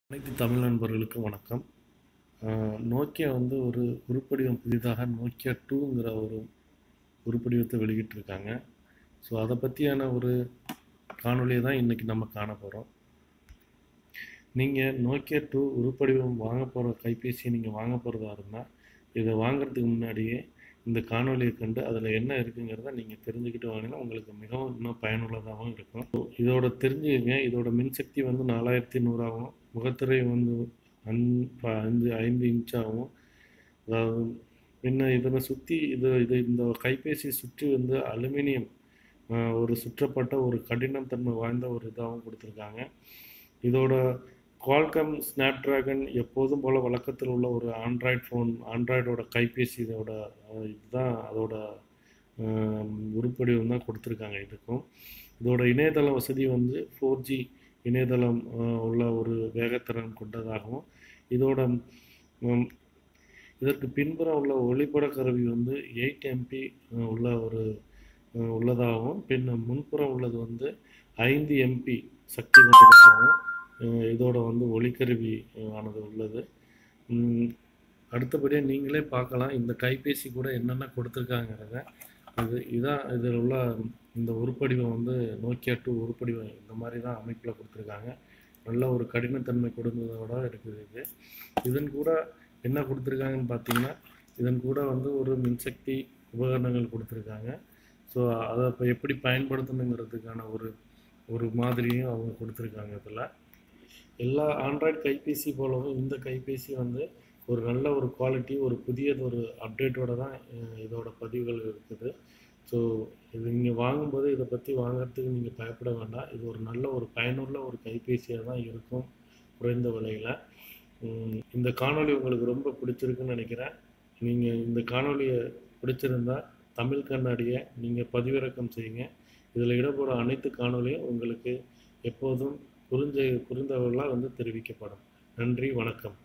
அனைத்து தமிழ் நண்பர்களுக்கும் வணக்கம் ஆஹ் நோக்கியா வந்து ஒரு உருப்படிவம் புதிதாக நோக்கியா டூங்கிற ஒரு உருப்படிவத்தை வெளியிட்டிருக்காங்க ஸோ அதை பற்றியான ஒரு காணொளியை தான் இன்றைக்கி நம்ம காண போகிறோம் நீங்கள் நோக்கியா டூ உருப்படிவம் வாங்க போகிற கைபேசியை நீங்கள் வாங்க போகிறதா இருந்தால் இதை வாங்குறதுக்கு முன்னாடியே இந்த காணொளியை கண்டு அதில் என்ன இருக்குங்கிறத நீங்கள் தெரிஞ்சுக்கிட்டு வாங்கினா உங்களுக்கு மிகவும் இன்னும் பயனுள்ளதாகவும் இருக்கும் இதோட தெரிஞ்சுக்கங்க இதோட மின்சக்தி வந்து நாலாயிரத்தி நூறாகவும் முகத்திரை வந்து அஞ் ப- அஞ்சு ஐந்து இன்ச்சாகவும் அதாவது பின்ன இதில் சுற்றி இது இது இந்த கைபேசி சுற்றி வந்து அலுமினியம் ஆஹ், ஒரு சுற்றப்பட்ட ஒரு கடினம் தன்மை வாய்ந்த ஒரு இதாகவும் கொடுத்துருக்காங்க இதோட குவால்காம் ஸ்னாப்டிராகன் எப்போதும் போல் வழக்கத்தில் உள்ள ஒரு ஆண்ட்ராய்ட் ஃபோன் ஆண்ட்ராய்டோட கைபேசி இதோட அஹ், இதுதான் அதோட ஆம், உருப்படிவம் தான் கொடுத்துருக்காங்க இதுக்கும் இதோட இணையதள வசதி வந்து ஃபோர் ஜி இணையதளம் அஹ், உள்ள ஒரு வேகத்திறன் கொண்டதாகவும் இதோட ம், இதற்கு பின்புறம் உள்ள ஒளிப்பட கருவி வந்து எயிட் எம்பி உள்ள ஒரு அஹ், உள்ளதாகவும் பின் முன்புறம் உள்ளது வந்து ஐந்து எம்பி சக்தி கொண்டதாகவும் அஹ், இதோட வந்து ஒளிக்கருவி அஹ், ஆனது உள்ளது ம், அடுத்தபடியாக நீங்களே பார்க்கலாம் இந்த கைபேசி கூட என்னென்ன கொடுத்துருக்காங்கிறத இது இதான் இதில் உள்ள இந்த உருப்படிவம் வந்து நோக்கியா டூ உருப்படிவம் இந்த மாதிரி தான் அமைப்பில் கொடுத்துருக்காங்க நல்ல ஒரு கடினத்தன்மை கொடுத்ததோட இருக்குது இது இதன் கூட என்ன கொடுத்துருக்காங்கன்னு பார்த்தீங்கன்னா இதன் கூட வந்து ஒரு மின்சக்தி உபகரணங்கள் கொடுத்துருக்காங்க ஸோ அதை இப்போ எப்படி பயன்படுத்தணுங்கிறதுக்கான ஒரு ஒரு மாதிரியும் அவங்க கொடுத்துருக்காங்க இதில் எல்லா ஆண்ட்ராய்டு கைபேசி போலவும் இந்த கைபேசி வந்து ஒரு நல்ல ஒரு குவாலிட்டி ஒரு புதியது ஒரு அப்டேட்டோட தான் அஹ், இதோட பதிவுகள் இருக்குது ஸோ இது நீங்கள் வாங்கும்போது இதை பற்றி வாங்குறதுக்கு நீங்கள் பயப்பட வேண்டாம் இது ஒரு நல்ல ஒரு பயனுள்ள ஒரு கைபேசியாக தான் இருக்கும் குறைந்த விலையில் உம், இந்த காணொளி உங்களுக்கு ரொம்ப பிடிச்சிருக்குன்னு நினைக்கிறேன் நீங்கள் இந்த காணொளியை பிடிச்சிருந்தா தமிழ் கண்ணாடியை நீங்கள் பதிவிறக்கம் செய்யுங்க இதில் இடம்பெற அனைத்து காணொளியும் உங்களுக்கு எப்போதும் புரிஞ்ச புரிந்தவர்களாக வந்து தெரிவிக்கப்படும் நன்றி வணக்கம்